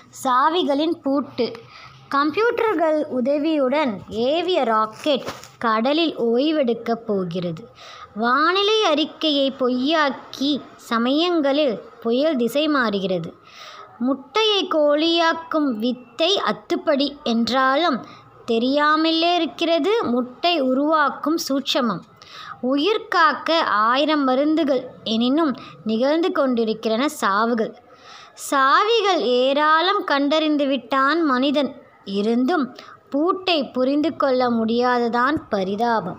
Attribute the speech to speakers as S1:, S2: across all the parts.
S1: சாவிகளின் பூட்டு கம்ப்யூட்டர்கள் உதவியுடன் ஏவிய ராக்கெட் கடலில் ஓய்வெடுக்கப் போகிறது வானிலை அறிக்கையை பொய்யாக்கி சமயங்களில் புயல் திசை மாறுகிறது முட்டையை கோழியாக்கும் வித்தை அத்துப்படி என்றாலும் தெரியாமலே இருக்கிறது முட்டை உருவாக்கும் சூட்சமம் உயிர் காக்க ஆயிரம் மருந்துகள் எனினும் நிகழ்ந்து கொண்டிருக்கிறன சாவுகள் சாவிகள் ஏராளம் கண்டறிந்து விட்டான் மனிதன் இருந்தும் பூட்டை புரிந்து கொள்ள முடியாததான் பரிதாபம்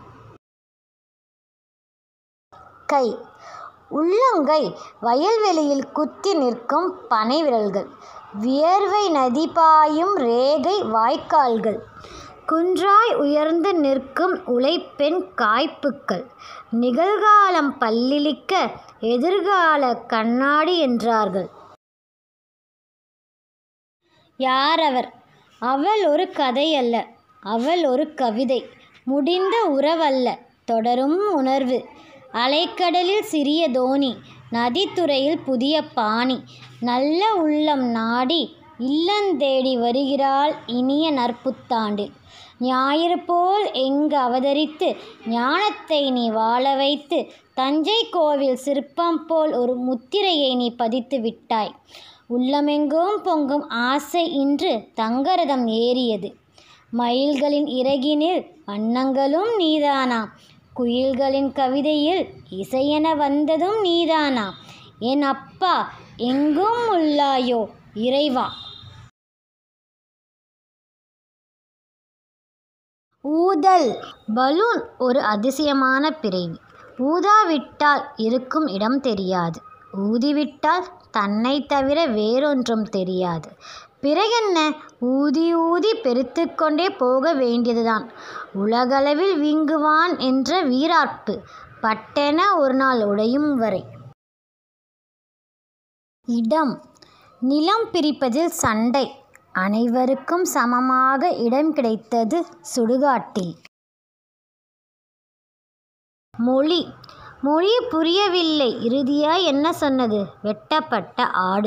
S1: கை உள்ளங்கை வயல்வெளியில் குத்தி நிற்கும் பனை விரல்கள் வியர்வை நதி பாயும் ரேகை வாய்க்கால்கள் குன்றாய் உயர்ந்து நிற்கும் உழைப்பெண் காய்ப்புக்கள் நிகழ்காலம் பல்லிழிக்க எதிர்கால கண்ணாடி என்றார்கள் யார் அவர் அவள் ஒரு கதை அல்ல அவள் ஒரு கவிதை முடிந்த உறவல்ல தொடரும் உணர்வு அலைக்கடலில் சிறிய தோணி நதித்துறையில் புதிய பாணி நல்ல உள்ளம் நாடி இல்லந்தேடி வருகிறாள் இனிய நற்புத்தாண்டில் ஞாயிறு போல் எங்கு அவதரித்து ஞானத்தை நீ வாழ வைத்து தஞ்சை கோவில் சிற்பம் போல் ஒரு முத்திரையை நீ பதித்து விட்டாய் உள்ளமெங்கும் பொங்கும் ஆசை இன்று தங்கரதம் ஏறியது மயில்களின் இறகினில் வண்ணங்களும் நீதானா குயில்களின் கவிதையில் இசையென வந்ததும் நீதானா என் அப்பா எங்கும் உள்ளாயோ இறைவா ஊதல் பலூன் ஒரு அதிசயமான பிறவி ஊதாவிட்டால் இருக்கும் இடம் தெரியாது ஊதிவிட்டால் தன்னை தவிர வேறொன்றும் தெரியாது பிறகென்ன ஊதி ஊதி பெருத்துக்கொண்டே போக வேண்டியதுதான் உலகளவில் வீங்குவான் என்ற வீராப்பு பட்டென ஒரு நாள் உடையும் வரை இடம் நிலம் பிரிப்பதில் சண்டை அனைவருக்கும் சமமாக இடம் கிடைத்தது சுடுகாட்டில் மொழி மொழி புரியவில்லை இறுதியாய் என்ன சொன்னது வெட்டப்பட்ட ஆடு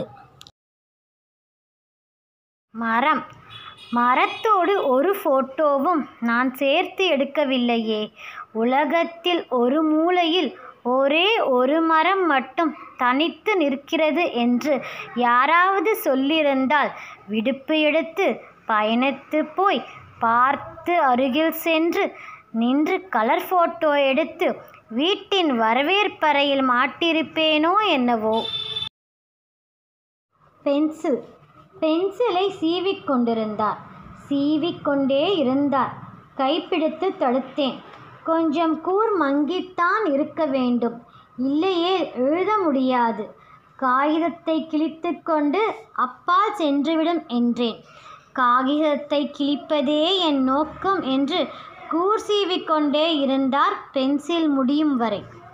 S1: மரம் மரத்தோடு ஒரு போட்டோவும் நான் சேர்த்து எடுக்கவில்லையே உலகத்தில் ஒரு மூலையில் ஒரே ஒரு மரம் மட்டும் தனித்து நிற்கிறது என்று யாராவது சொல்லியிருந்தால் விடுப்பு எடுத்து பயணித்து போய் பார்த்து அருகில் சென்று நின்று கலர் போட்டோ எடுத்து வீட்டின் வரவேற்பறையில் மாட்டியிருப்பேனோ என்னவோ பென்சில் பென்சிலை சீவிக் கொண்டிருந்தார் சீவிக்கொண்டே இருந்தார் கைப்பிடித்து தடுத்தேன் கொஞ்சம் கூர் மங்கித்தான் இருக்க வேண்டும் இல்லையே எழுத முடியாது காகிதத்தை கிழித்துக்கொண்டு அப்பால் சென்றுவிடும் என்றேன் காகிதத்தை கிழிப்பதே என் நோக்கம் என்று கூர் சீவிக்கொண்டே இருந்தார் பென்சில் முடியும் வரை